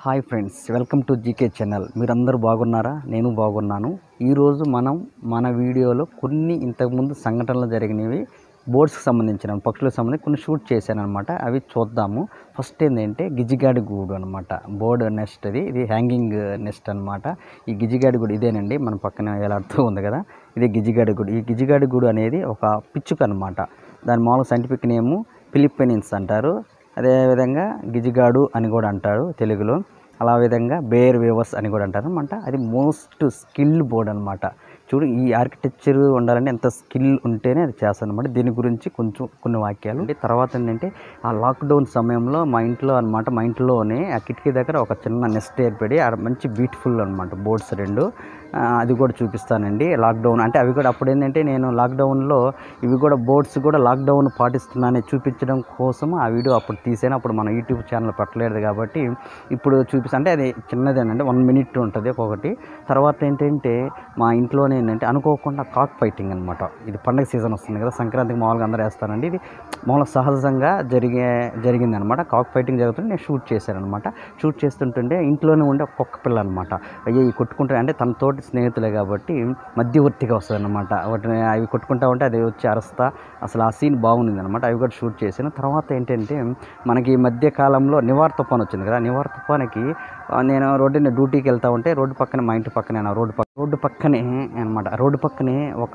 hi friends welcome to GK channel మీరందరూ బాగున్నారా నేను బాగున్నాను ఈరోజు మనం మన వీడియోలో కొన్ని ఇంతకుముందు సంఘటనలు జరిగినవి బోర్డ్స్కి సంబంధించిన పక్షులకు సంబంధించి కొన్ని షూట్ చేశాను అనమాట అవి చూద్దాము ఫస్ట్ ఏంటంటే గిజిగాడి గూడు అనమాట బోర్డ్ నెస్ట్ ఇది ఇది హ్యాంగింగ్ నెస్ట్ అనమాట ఈ గిజిగాడి గూడు ఇదేనండి మన పక్కన వేలాడుతూ ఉంది కదా ఇది గిజిగాడి గూడు ఈ గిజిగాడి గూడు అనేది ఒక పిచ్చుక అనమాట దాని మామూలు సైంటిఫిక్ నేము ఫిలిప్పీనియన్స్ అంటారు అదేవిధంగా గిజిగాడు అని కూడా అంటారు తెలుగులో అలా విధంగా బేర్ వేవర్స్ అని కూడా అంటారు అనమాట అది మోస్ట్ స్కిల్ బోర్డ్ అనమాట చూడు ఈ ఆర్కిటెక్చర్ ఉండాలంటే ఎంత స్కిల్ ఉంటేనే అది చేస్తాను అనమాట దీని గురించి కొంచెం కొన్ని వాక్యాలు అంటే తర్వాత ఏంటంటే ఆ లాక్డౌన్ సమయంలో మా ఇంట్లో అనమాట మా ఇంట్లోనే ఆ కిటికీ దగ్గర ఒక చిన్న నెస్ట్ ఏర్పడి ఆడ మంచి బ్యూటిఫుల్ అనమాట బోర్డ్స్ రెండు ఆ, అది కూడా చూపిస్తానండి లాక్డౌన్ అంటే అవి కూడా అప్పుడు ఏంటంటే నేను లాక్డౌన్లో ఇవి కూడా బోర్డ్స్ కూడా లాక్డౌన్ పాటిస్తున్నానని చూపించడం కోసం ఆ వీడియో అప్పుడు తీసాను అప్పుడు మన యూట్యూబ్ ఛానల్ పెట్టలేదు కాబట్టి ఇప్పుడు చూపిస్తా అంటే అది చిన్నదేనండి వన్ మినిట్ ఉంటుంది ఒక్కొక్కటి తర్వాత ఏంటంటే మా ఇంట్లోనే ఏంటంటే అనుకోకుండా కాక్ ఫైటింగ్ అనమాట ఇది పండగ సీజన్ వస్తుంది కదా సంక్రాంతికి మామూలుగా అందరూ వేస్తారండి ఇది మామూలుగా సహజంగా జరిగే జరిగింది అనమాట కాక్ ఫైటింగ్ జరుగుతుంటే నేను షూట్ చేశాను అనమాట షూట్ చేస్తుంటుంటే ఇంట్లోనే ఉండే ఒక కుక్క పిల్ల అనమాట అయ్యో ఈ కొట్టుకుంటే అంటే తన తోటి స్నేహితులే కాబట్టి మధ్యవర్తిగా వస్తుంది అనమాట వాటిని అవి కొట్టుకుంటా ఉంటే అది వచ్చి అరస్తా అసలు ఆ సీన్ బాగుంది అనమాట అవి కూడా షూట్ చేశాను తర్వాత ఏంటంటే మనకి ఈ మధ్య కాలంలో నివార్ తుఫాన్ వచ్చింది కదా నివార్ తుఫాన్కి ఆ, నేను రోడ్డుని డ్యూటీకి వెళ్తా ఉంటే రోడ్డు పక్కన మా ఇంటి పక్కనే నా రోడ్డు పక్క రోడ్డు పక్కనే అనమాట రోడ్డు పక్కనే ఒక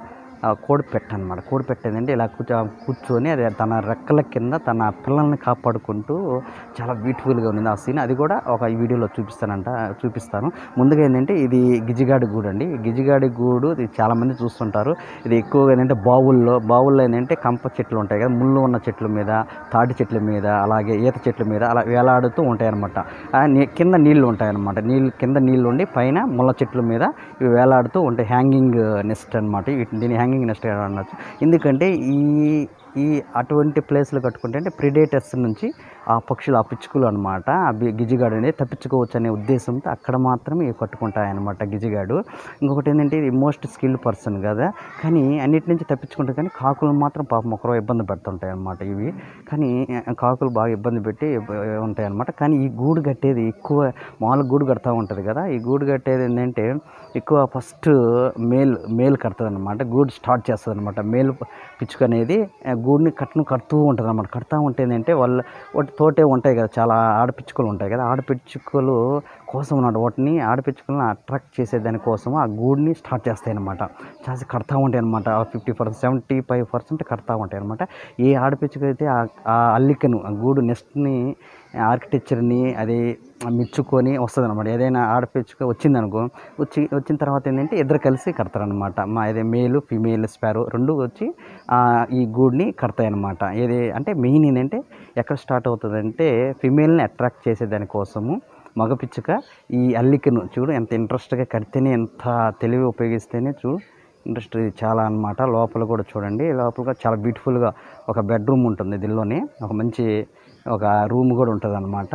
ఆ, కోడి పెట్ట అనమాట కోడి పెట్ట ఏంటంటే ఇలా కూర్చో కూర్చొని అది తన రెక్కల కింద తన పిల్లల్ని కాపాడుకుంటూ చాలా బ్యూటిఫుల్గా ఉంది ఆ సీన్ అది కూడా ఒక ఈ వీడియోలో చూపిస్తానంట చూపిస్తాను ముందుగా ఏంటంటే ఇది గిజిగాడి గూడు అండి ఈ గిజిగాడి గూడు ఇది చాలామంది చూస్తుంటారు ఇది ఎక్కువగా ఏంటంటే బావుల్లో బావుల్లో ఏంటంటే కంప చెట్లు ఉంటాయి కదా ముళ్ళు ఉన్న చెట్ల మీద తాటి చెట్ల మీద అలాగే ఈత చెట్ల మీద అలా వేలాడుతూ ఉంటాయి అనమాట కింద నీళ్లు ఉంటాయి అనమాట నీళ్ళు కింద నీళ్ళు ఉండి పైన ముళ్ళ చెట్ల మీద ఇవి వేలాడుతూ ఉంటాయి హ్యాంగింగ్ నెస్ట్ అనమాట దీన్ని హ్యాంగింగ్ నెస్ట్ అనొచ్చు ఎందుకంటే ఈ ఈ అటువంటి ప్లేస్లు కట్టుకుంటే అంటే ప్రిడేటర్స్ నుంచి ఆ పక్షులు ఆ పిచ్చుకలు అనమాట ఆ బి- గిజిగాడు అనేది తప్పించుకోవచ్చు అనే ఉద్దేశంతో అక్కడ మాత్రమే ఇవి కట్టుకుంటాయి అనమాట గిజిగాడు ఇంకొకటి ఏంటంటే ఇది మోస్ట్ స్కిల్డ్ పర్సన్ కదా కానీ అన్నిటి నుంచి తప్పించుకుంటారు కానీ కాకులు మాత్రం పాపం ఒకరో ఇబ్బంది పెడుతుంటాయి అనమాట ఇవి కానీ ఆ, కాకులు బాగా ఇబ్బంది పెట్టి ఉంటాయి అనమాట కానీ ఈ గూడు కట్టేది ఎక్కువ మామూలుగా గూడు కడతా ఉంటుంది కదా ఈ గూడు కట్టేది ఏంటంటే ఎక్కువ ఫస్ట్ మేల్ మేల్ కడుతుంది అనమాట గూడు స్టార్ట్ చేస్తుంది అనమాట మేల్ పిచ్చుక అనేది ఆ, గూడుని కట్టును కడుతూ ఉంటుంది అనమాట కడతా ఉంటే ఏంటంటే వాళ్ళ వాటి తోటే ఉంటాయి కదా చాలా ఆడపిచ్చుకలు ఉంటాయి కదా ఆడపిచ్చుకలు కోసం అన్నమాట వాటిని ఆడపిచ్చుకలను అట్రాక్ట్ చేసే దానికోసం ఆ గూడుని స్టార్ట్ చేస్తాయి అనమాట చేసి కడతా ఉంటాయి అనమాట fifty percent seventy five percent కడతా ఉంటాయి అనమాట ఏ ఆడపిచ్చుక అయితే ఆ- ఆ అల్లికను ఆ గూడు నెస్ట్ని ఆర్కిటెక్చర్ని అది మెచ్చుకొని వస్తుంది అనమాట ఏదైనా ఆడపిచ్చుక వచ్చిందనుకో వచ్చి వచ్చిన తర్వాత ఏంటంటే ఇద్దరు కలిసి కడతారనమాట మా ఏదే మేలు ఫిమేల్ స్పారో రెండు వచ్చి ఆ, ఈ గూడ్ని కడతాయి అనమాట ఏది అంటే మెయిన్ ఏంటంటే ఎక్కడ స్టార్ట్ అవుతుందంటే ఫిమేల్ని అట్రాక్ట్ చేసే దానికోసము మగ పిచ్చుక ఈ అల్లికను చూడు ఎంత ఇంట్రెస్ట్గా కడితేనే ఎంత తెలివి ఉపయోగిస్తేనే చూడు ఇంట్రెస్ట్ ఇది చాలా అన్నమాట లోపల కూడా చూడండి లోపల కూడా చాలా బ్యూటిఫుల్గా ఒక బెడ్రూమ్ ఉంటుంది దీనిలోనే ఒక మంచి ఒక రూమ్ కూడా ఉంటుంది అనమాట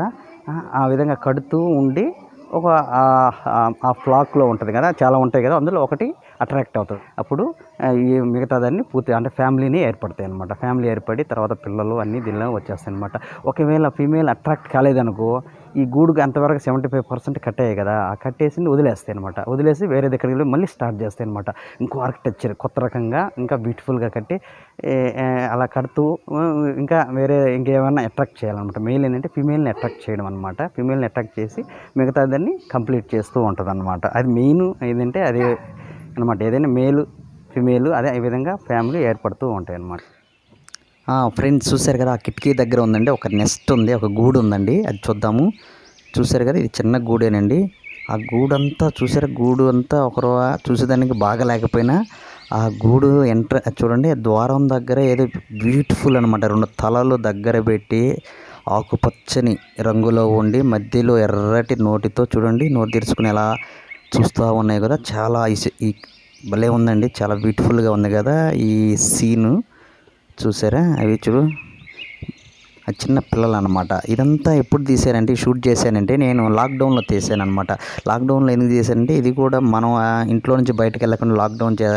ఆ విధంగా కడుతూ ఉండి ఒక ఆ- ఆ- ఆ ఫ్లాక్లో ఉంటుంది కదా చాలా ఉంటాయి కదా అందులో ఒకటి అట్రాక్ట్ అవుతుంది అప్పుడు ఆ, ఈ మిగతాదాన్ని పూర్తి అంటే ఫ్యామిలీని ఏర్పడతాయి అనమాట ఫ్యామిలీ ఏర్పడి తర్వాత పిల్లలు అన్నీ దీనిలో వచ్చేస్తాయి అనమాట ఒకవేళ ఫీమేల్ అట్రాక్ట్ కాలేదనుకో ఈ గూడుకు అంతవరకు సెవెంటీ ఫైవ్ పర్సెంట్ కట్టాయి కదా ఆ కట్టేసింది వదిలేస్తాయి అనమాట వదిలేసి వేరే దగ్గరికి వెళ్ళి మళ్ళీ స్టార్ట్ చేస్తాయి అనమాట ఇంకో ఆర్కిటెక్చర్ కొత్త రకంగా ఇంకా బ్యూటిఫుల్గా కట్టి ఏ, ఏ, అలా కడుతూ ఆ, ఇంకా వేరే ఇంకేమైనా అట్రాక్ట్ చేయాలన్నమాట మెయిల్ ఏంటంటే ఫీమేల్ని అట్రాక్ట్ చేయడం అనమాట ఫీమేల్ని అట్రాక్ట్ చేసి మిగతా దాన్ని కంప్లీట్ చేస్తూ ఉంటుంది అనమాట అది మెయిన్ ఏంటంటే అది అనమాట ఏదైనా మేలు ఫిమేల్ అదే ఈ విధంగా ఫ్యామిలీ ఏర్పడుతూ ఉంటాయి అన్నమాట ఫ్రెండ్స్ చూశారు కదా ఆ కిటికీ దగ్గర ఉందండి ఒక నెస్ట్ ఉంది ఒక గూడు ఉందండి అది చూద్దాము చూశారు కదా ఇది చిన్న గూడేనండి ఆ గూడంతా చూసారా గూడు అంతా ఒకరు చూసేదానికి బాగా లేకపోయినా ఆ గూడు ఎంట్ర చూడండి ఆ ద్వారం దగ్గర ఏదో బ్యూటిఫుల్ అనమాట రెండు తలలు దగ్గర పెట్టి ఆకుపచ్చని రంగులో ఉండి మధ్యలో ఎర్రటి నోటితో చూడండి నోటి తెరుచుకుని ఎలా చూస్తూ ఉన్నాయి కదా చాలా ఈ- ఈ భలే ఉందండి చాలా బ్యూటిఫుల్గా ఉంది కదా ఈ సీను చూసారా అవి చూడు ఆ చిన్న పిల్లలు అనమాట ఇదంతా ఎప్పుడు తీసానంటే షూట్ చేశానంటే నేను లాక్డౌన్లో తీసాను అనమాట లాక్డౌన్లో ఎందుకు చేశానంటే ఇది కూడా మనం ఆ ఇంట్లో నుంచి బయటకు వెళ్ళకుండా లాక్డౌన్ చే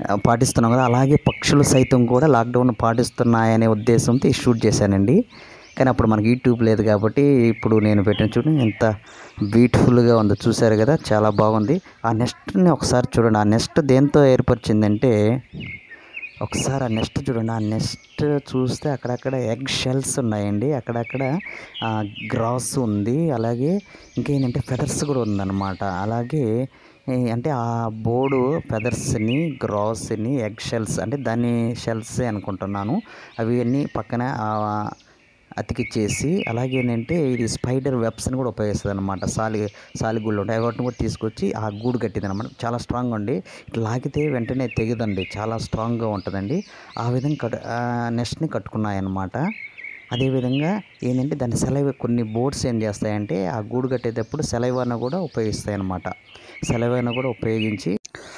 పాటిస్తున్నాం కదా అలాగే పక్షులు సైతం కూడా లాక్డౌన్ పాటిస్తున్నాయనే ఉద్దేశంతో ఈ షూట్ చేశానండి కానీ అప్పుడు మనకి యూట్యూబ్ లేదు కాబట్టి ఇప్పుడు నేను పెట్టిన చూడండి ఎంత బ్యూటిఫుల్గా ఉందో చూసారు కదా చాలా బాగుంది ఆ నెస్ట్ని ఒకసారి చూడండి ఆ నెస్ట్ దేంతో ఏర్పరిచిందంటే ఒకసారి ఆ నెస్ట్ చూడండి ఆ నెస్ట్ చూస్తే అక్కడక్కడ ఎగ్ షెల్స్ ఉన్నాయండి అక్కడక్కడ గ్రాస్ ఉంది అలాగే ఇంకేంటంటే ఫెదర్స్ కూడా ఉందన్నమాట అలాగే ఏ, అంటే ఆ బోర్డు ఫెదర్స్ని గ్రాస్ని ఎగ్ షెల్స్ అంటే దాని షెల్సే అనుకుంటున్నాను అవి అన్నీ పక్కన ఆ, అతికిచ్చేసి అలాగే ఏంటంటే ఇది స్పైడర్ వెబ్స్ని కూడా ఉపయోగిస్తుంది అనమాట సాలి సాలిగూళ్ళు ఉంటాయి వాటిని కూడా తీసుకొచ్చి ఆ గూడు కట్టింది అనమాట చాలా స్ట్రాంగ్ అండి ఇట్లా లాగితే వెంటనే తెగదండి చాలా స్ట్రాంగ్గా ఉంటుందండి ఆ విధంగా కట్ నెస్ట్ని కట్టుకున్నాయన్నమాట అదేవిధంగా ఏంటంటే దాని సెలవు కొన్ని బోర్డ్స్ ఏం చేస్తాయంటే ఆ గూడు కట్టేటప్పుడు సెలవును కూడా ఉపయోగిస్తాయి అన్నమాట సెలవును కూడా ఉపయోగించి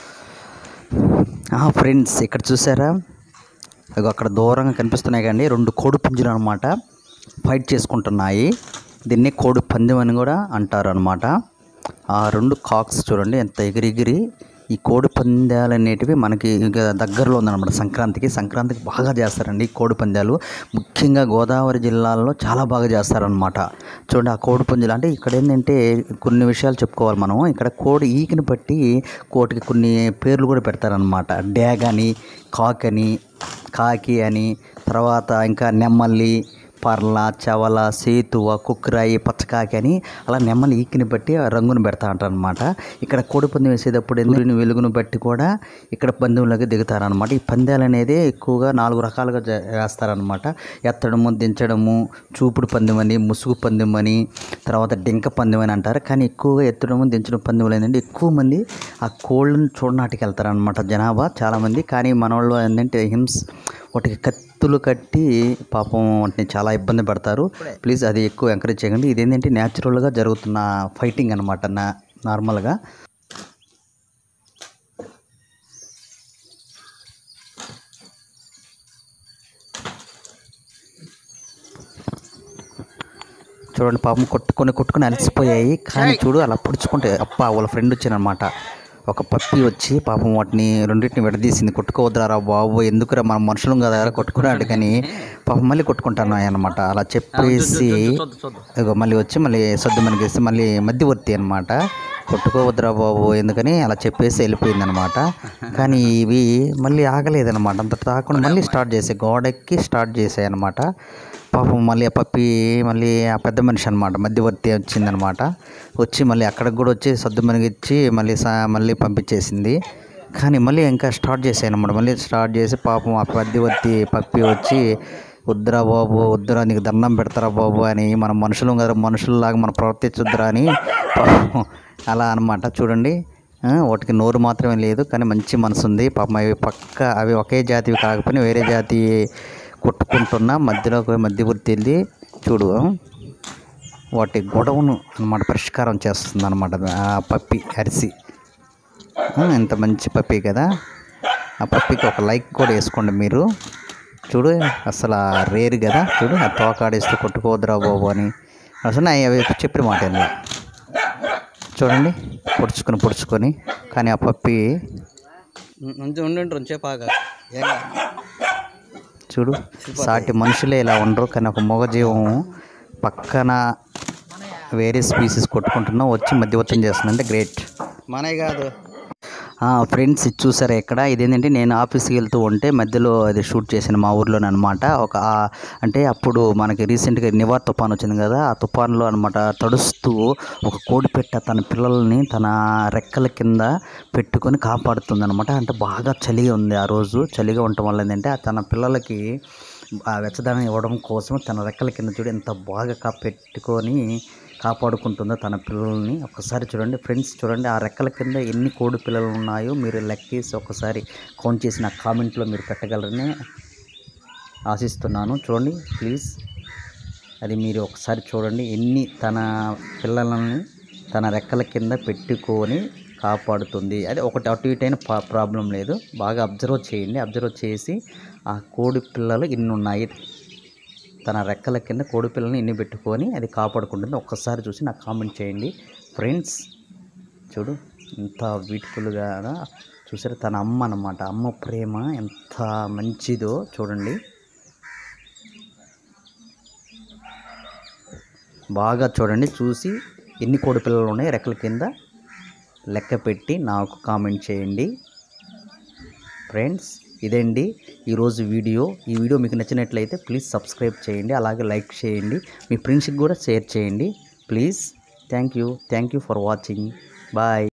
ఫ్రెండ్స్ ఇక్కడ చూసారా ఇగో అక్కడ దూరంగా కనిపిస్తున్నాయి కానీ రెండు కోడి పుంజులు అనమాట ఫైట్ చేసుకుంటున్నాయి దీన్ని కోడి పందెం అని కూడా అంటారు అనమాట ఆ రెండు కాక్స్ చూడండి ఎంత ఎగిరెగిరి ఈ కోడి పందాలు అనేటివి మనకి ఇక దగ్గరలో ఉందన్నమాట సంక్రాంతికి సంక్రాంతికి బాగా చేస్తారండి ఈ కోడి పందాలు ముఖ్యంగా గోదావరి జిల్లాల్లో చాలా బాగా చేస్తారనమాట చూడండి ఆ కోడి పుంజులు అంటే ఇక్కడ ఏంటంటే కొన్ని విషయాలు చెప్పుకోవాలి మనం ఇక్కడ కోడి ఈకిని బట్టి కోటికి కొన్ని పేర్లు కూడా పెడతారనమాట డ్యాగ్ అని కాక్ అని కాకి అని తర్వాత ఇంకా నెమ్మల్లి పర్ల చవల సేతువ కుక్కరాయి పచ్చకాకి అని అలా నెమ్మలి ఈకిని బట్టి ఆ రంగును పెడతా అంటారు అనమాట ఇక్కడ కోడి పందెం వేసేటప్పుడు ఎందుకు వెలుగును బట్టి కూడా ఇక్కడ పందెంలోకి దిగుతారనమాట ఈ పందాలు అనేది ఎక్కువగా నాలుగు రకాలుగా జ- వేస్తారనమాట ఎత్తడము దించడము చూపుడు పందెం అని ముసుగు పందెం అని తర్వాత డింక పందెం అని అంటారు కానీ ఎక్కువగా ఎత్తడము దించడం పందెంలు ఏంటంటే ఎక్కువ మంది ఆ కోళ్ళను చూడనాటికి వెళ్తారనమాట జనాభా చాలామంది కానీ మన వాళ్ళు ఏంటంటే హింస వాటికి కత్తులు కట్టి పాపం వాటిని చాలా ఇబ్బంది పడతారు ప్లీజ్ అది ఎక్కువ ఎంకరేజ్ చేయకండి ఇది ఏంటంటే న్యాచురల్గా జరుగుతున్న ఫైటింగ్ అనమాట నా నార్మల్గా చూడండి పాపం కొట్టుకొని కొట్టుకొని అలసిపోయాయి కానీ చూడు అలా పుడుచుకుంటే అప్ప వాళ్ళ ఫ్రెండ్ వచ్చానమాట ఒక పప్పి వచ్చి పాపం వాటిని రెండింటిని విడదీసింది కొట్టుకోవద్దురా బాబు ఎందుకురా మన మనుషులం కదా కొట్టుకున్నాడు కానీ పాపం మళ్ళీ కొట్టుకుంటున్నాయి అనమాట అలా చెప్పేసి ఇగో మళ్ళీ వచ్చి మళ్ళీ సర్దు మనకేసి మళ్ళీ మధ్యవర్తి అనమాట కొట్టుకోవద్దురా బాబు ఎందుకని అలా చెప్పేసి వెళ్ళిపోయింది అనమాట కానీ ఇవి మళ్ళీ ఆగలేదన్నమాట అంత తాకుండా మళ్ళీ స్టార్ట్ చేసాయి గోడెక్కి స్టార్ట్ చేసాయి అనమాట పాపం మళ్ళీ ఆ పప్పి మళ్ళీ ఆ పెద్ద మనిషి అనమాట మధ్యవర్తి వచ్చిందనమాట వచ్చి మళ్ళీ అక్కడికి కూడా వచ్చి సర్దు మనగిచ్చి మళ్ళీ సా మళ్ళీ పంపించేసింది కానీ మళ్ళీ ఇంకా స్టార్ట్ చేసాయి అనమాట మళ్ళీ స్టార్ట్ చేసి పాపం ఆ మధ్యవర్తి పప్పి వచ్చి వద్దురా బాబు వద్దురా నీకు దండం పెడతారా బాబు అని మన మనుషులు కదా మనుషుల్లాగా మనం ప్రవర్తించొద్దురా అని పాపం అలా అనమాట చూడండి ఆ, వాటికి నోరు మాత్రమే లేదు కానీ మంచి మనసు ఉంది పాపం అవి పక్క అవి ఒకే జాతివి కాకపోయినా వేరే జాతి కొట్టుకుంటున్నా మధ్యలోకి మధ్యవర్తి వెళ్ళి చూడు వాటి గొడవను అన్నమాట పరిష్కారం చేస్తుంది అనమాట ఆ పప్పి అరిసి ఆ, ఇంత మంచి పప్పి కదా ఆ పప్పికి ఒక లైక్ కూడా వేసుకోండి మీరు చూడు అసలు ఆ రేరు కదా చూడు ఆ తోకాడేస్తూ కొట్టుకోవద్దురా బాబు అని అసలు అవి అవి చెప్పిన మాట ఏంది చూడండి పొడుచుకొని పొడుచుకొని కానీ ఆ పప్పి మంచిగా ఉండండి రెండుసేపు ఆగా చూడు సాటి మనుషులే ఇలా ఉండరు కానీ ఒక మూగజీవం పక్కన వేరే స్పీసీస్ కొట్టుకుంటున్నా వచ్చి మధ్యవర్తం చేస్తుంది అంటే గ్రేట్ మనే కాదు ఫ్రెండ్స్ ఇది చూసారా ఇక్కడ ఇదేంటంటే నేను ఆఫీస్కి వెళ్తూ ఉంటే మధ్యలో అది షూట్ చేసిన మా ఊర్లోనే అనమాట ఒక ఆ- అంటే అప్పుడు మనకి రీసెంట్గా నివార్ తుఫాన్ వచ్చింది కదా ఆ తుఫాన్లో అనమాట తడుస్తూ ఒక కోడి పెట్ట తన పిల్లల్ని తన రెక్కల కింద పెట్టుకొని కాపాడుతుంది అనమాట అంటే బాగా చలిగా ఉంది ఆ రోజు చలిగా ఉండటం వల్ల ఏంటంటే ఆ తన పిల్లలకి ఆ వెచ్చదనం ఇవ్వడం కోసం తన రెక్కల కింద చూడు ఎంత బాగా కా పెట్టుకొని కాపాడుకుంటుందో తన పిల్లల్ని ఒకసారి చూడండి ఫ్రెండ్స్ చూడండి ఆ రెక్కల కింద ఎన్ని కోడి పిల్లలు ఉన్నాయో మీరు లెక్కేసి ఒకసారి కౌంట్ చేసి నా కామెంట్లో మీరు పెట్టగలరని ఆశిస్తున్నాను చూడండి ప్లీజ్ అది మీరు ఒకసారి చూడండి ఎన్ని తన పిల్లలని తన రెక్కల కింద పెట్టుకొని కాపాడుతుంది అదే ఒకటి అటు ఇటు అయినా ప్రా- ప్రాబ్లం లేదు బాగా అబ్జర్వ్ చేయండి అబ్జర్వ్ చేసి ఆ కోడి పిల్లలు ఇన్ని ఉన్నాయి తన రెక్కల కింద కోడి పిల్లల్ని ఇన్ని పెట్టుకొని అది కాపాడుకుంటుంది ఒక్కసారి చూసి నాకు కామెంట్ చేయండి ఫ్రెండ్స్ చూడు ఎంత బ్యూటిఫుల్గా చూసారు తన అమ్మ అన్నమాట అమ్మ ప్రేమ ఎంత మంచిదో చూడండి బాగా చూడండి చూసి ఎన్ని కోడి పిల్లలు ఉన్నాయి రెక్కల కింద లెక్క పెట్టి నాకు కామెంట్ చేయండి ఫ్రెండ్స్ ఇదండి ఈరోజు వీడియో ఈ వీడియో మీకు నచ్చినట్లయితే ప్లీజ్ సబ్స్క్రైబ్ చేయండి అలాగే లైక్ చేయండి మీ ఫ్రెండ్స్కి కూడా షేర్ చేయండి please thank you thank you for watching bye